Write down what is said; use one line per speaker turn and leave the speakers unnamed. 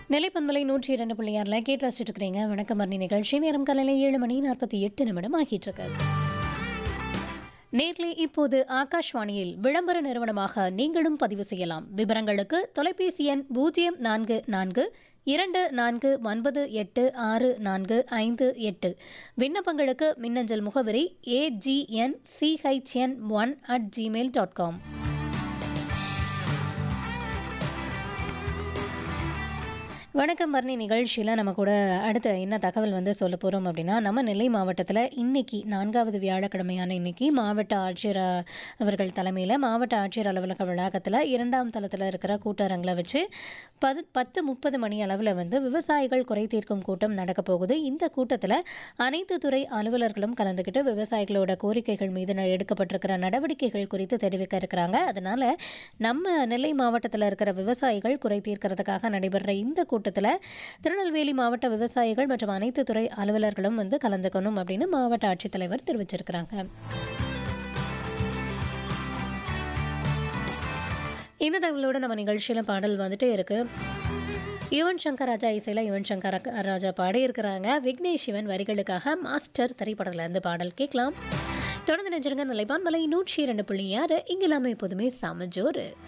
நிலைப்பன்மலை நூற்றி இரண்டு புள்ளியாரில் கேட்டு ரசிச்சுட்டு இருக்கிறீங்க வணக்கம் மரணி நிகழ்ச்சி நேரம் காலையில் ஏழு மணி நாற்பத்தி எட்டு நிமிடம் ஆகிட்டு இருக்கு நேர்லே இப்போது ஆகாஷ்வாணியில் விளம்பர நிறுவனமாக நீங்களும் பதிவு செய்யலாம் விவரங்களுக்கு தொலைபேசி எண் பூஜ்ஜியம் நான்கு நான்கு இரண்டு நான்கு ஒன்பது எட்டு ஆறு நான்கு ஐந்து எட்டு விண்ணப்பங்களுக்கு மின்னஞ்சல் முகவரி AGN CHN one at Gmail dot com வணக்கம் பரணி நிகழ்ச்சியில் நம்ம கூட அடுத்த என்ன தகவல் வந்து சொல்ல போகிறோம் அப்படின்னா நம்ம நெல்லை மாவட்டத்தில் இன்னைக்கு நான்காவது வியாழக்கிழமையான இன்னைக்கு மாவட்ட ஆட்சியர் அஹ், அவர்கள் தலைமையில் மாவட்ட ஆட்சியர் அலுவலக வளாகத்தில் இரண்டாம் தளத்தில் இருக்கிற கூட்டரங்கில் வச்சு பது பத்து முப்பது மணி அளவில் வந்து விவசாயிகள் குறை தீர்க்கும் கூட்டம் நடக்க போகுது இந்த கூட்டத்தில் அனைத்து துறை அலுவலர்களும் கலந்துக்கிட்டு விவசாயிகளோட கோரிக்கைகள் மீது ந- எடுக்கப்பட்டிருக்கிற நடவடிக்கைகள் குறித்து தெரிவிக்க இருக்கிறாங்க அதனால நம்ம நெல்லை மாவட்டத்தில் இருக்கிற விவசாயிகள் குறை தீர்க்கிறதுக்காக நடைபெற இந்த கூட்டத்தில் திருநெல்வேலி மாவட்ட விவசாயிகள் மற்றும் அனைத்து துறை அலுவலர்களும் வந்து கலந்துக்கணும் அப்படின்னு மாவட்ட ஆட்சித்தலைவர் தெரிவிச்சிருக்கிறாங்க இந்த தகவலோட நம்ம நிகழ்ச்சியில பாடல் வந்துட்டே இருக்கு யுவன் சங்கர் ராஜா இசையில் யுவன் சங்கர் ர- ராஜா பாடியிருக்கிறாங்க விக்னேஷ் சிவன் வரிகளுக்காக மாஸ்டர் திரைப்படத்துல இருந்து பாடல் கேட்கலாம் தொடர்ந்து நினைச்சிருங்க நிலைப்பான் மலை நூற்றி இரண்டு புள்ளி ஆறு இங்கெல்லாமே எப்போதுமே சமஜோரு